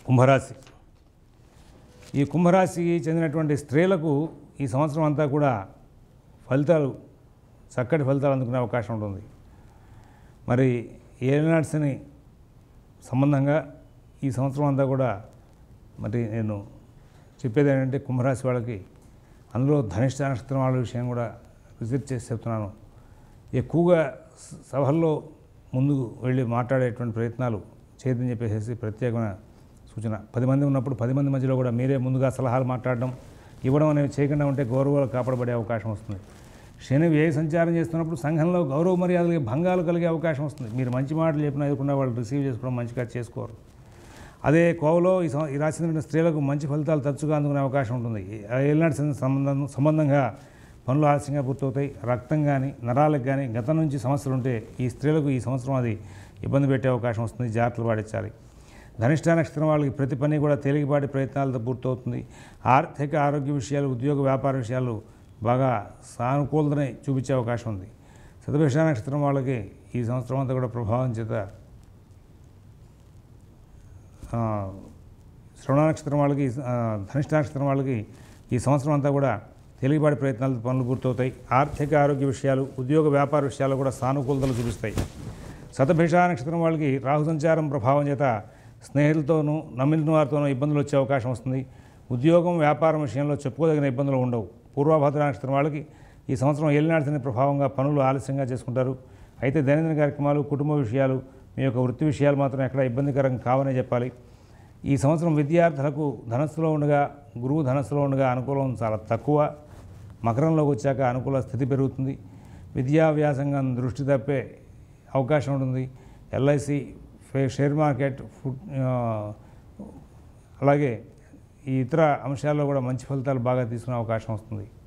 కుంభరాశి ఈ కుంభరాశికి చెందినటువంటి స్త్రీలకు ఈ సంవత్సరం అంతా కూడా ఫలితాలు చక్కటి ఫలితాలు అందుకునే అవకాశం ఉంటుంది మరి ఏలినాడ్స్ని సంబంధంగా ఈ సంవత్సరం అంతా కూడా మరి నేను చెప్పేది ఏంటంటే కుంభరాశి వాళ్ళకి అందులో ధనిష్ట నక్షత్రం వాళ్ళ విషయం కూడా విజిట్ చేసి చెప్తున్నాను ఎక్కువగా స- సభల్లో ముందుకు వెళ్ళి మాట్లాడేటువంటి ప్రయత్నాలు చేయదని చెప్పేసి ప్రత్యేకమైన సూచన పది మంది ఉన్నప్పుడు పది మంది మధ్యలో కూడా మీరే ముందుగా సలహాలు మాట్లాడడం ఇవ్వడం అనేవి చేయకుండా ఉంటే గౌరవాలు కాపాడబడే అవకాశం వస్తుంది శని వ్యయ సంచారం చేస్తున్నప్పుడు సంఘంలో గౌరవ మర్యాదలకి భంగాలు కలిగే అవకాశం వస్తుంది మీరు మంచి మాటలు చెప్పినా ఇవ్వకుండా వాళ్ళు రిసీవ్ చేసుకోవడం మంచిగా చేసుకోరు అదే కోవలో ఈ సం- ఈ రాశి చెందిన స్త్రీలకు మంచి ఫలితాలు తరచుగా అందుకునే అవకాశం ఉంటుంది ఏలినాటి సంబంధం సంబంధంగా పనులు ఆలస్యంగా పూర్తవుతాయి రక్తం కానీ నరాలకు కానీ గతం నుంచి సమస్యలు ఉంటే ఈ స్త్రీలకు ఈ సంవత్సరం అది ఇబ్బంది పెట్టే అవకాశం వస్తుంది జాగ్రత్తలు పాటించాలి ధనిష్ట నక్షత్రం వాళ్ళకి ప్రతి పని కూడా తేలికపాటి ప్రయత్నాలతో పూర్తవుతుంది ఆర్థిక ఆరోగ్య విషయాలు ఉద్యోగ వ్యాపార విషయాలు బాగా సానుకూలతని చూపించే అవకాశం ఉంది శతభిష నక్షత్రం వాళ్ళకి ఈ సంవత్సరం అంతా కూడా ప్రభావం చేత ఆ, శ్రవణ నక్షత్రం వాళ్ళకి ఆ, ధనిష్ట నక్షత్రం వాళ్ళకి ఈ సంవత్సరం అంతా కూడా తేలికపాటి ప్రయత్నాలు పనులు పూర్తవుతాయి ఆర్థిక ఆరోగ్య విషయాలు ఉద్యోగ వ్యాపార విషయాలు కూడా సానుకూలతలు చూపిస్తాయి శతభిష నక్షత్రం వాళ్ళకి రాహు సంచారం ప్రభావం చేత స్నేహితులతోనూ నమ్మిన వారితోనూ ఇబ్బందులు వచ్చే అవకాశం వస్తుంది ఉద్యోగం వ్యాపారం విషయంలో చెప్పుకోదగిన ఇబ్బందులు ఉండవు పూర్వభద్ర నక్షత్రం వాళ్ళకి ఈ సంవత్సరం ఏలినాడుతున్న ప్రభావంగా పనులు ఆలస్యంగా చేసుకుంటారు అయితే దైనందిన కార్యక్రమాలు కుటుంబ విషయాలు మీ యొక్క వృత్తి విషయాలు మాత్రం ఎక్కడ ఇబ్బందికరం కావనే చెప్పాలి ఈ సంవత్సరం విద్యార్థులకు ధనస్సులో ఉండగా గురువు ధనస్సులో ఉండగా అనుకూలం చాలా తక్కువ మకరంలోకి వచ్చాక అనుకూల స్థితి పెరుగుతుంది విద్యా వ్యాసంగం దృష్టి తప్పే అవకాశం ఉంటుంది ఎల్ఐసి షేర్ మార్కెట్ ఫుడ్ ఆ, అలాగే ఈ ఇతర అంశాల్లో కూడా మంచి ఫలితాలు బాగా తీసుకునే అవకాశం వస్తుంది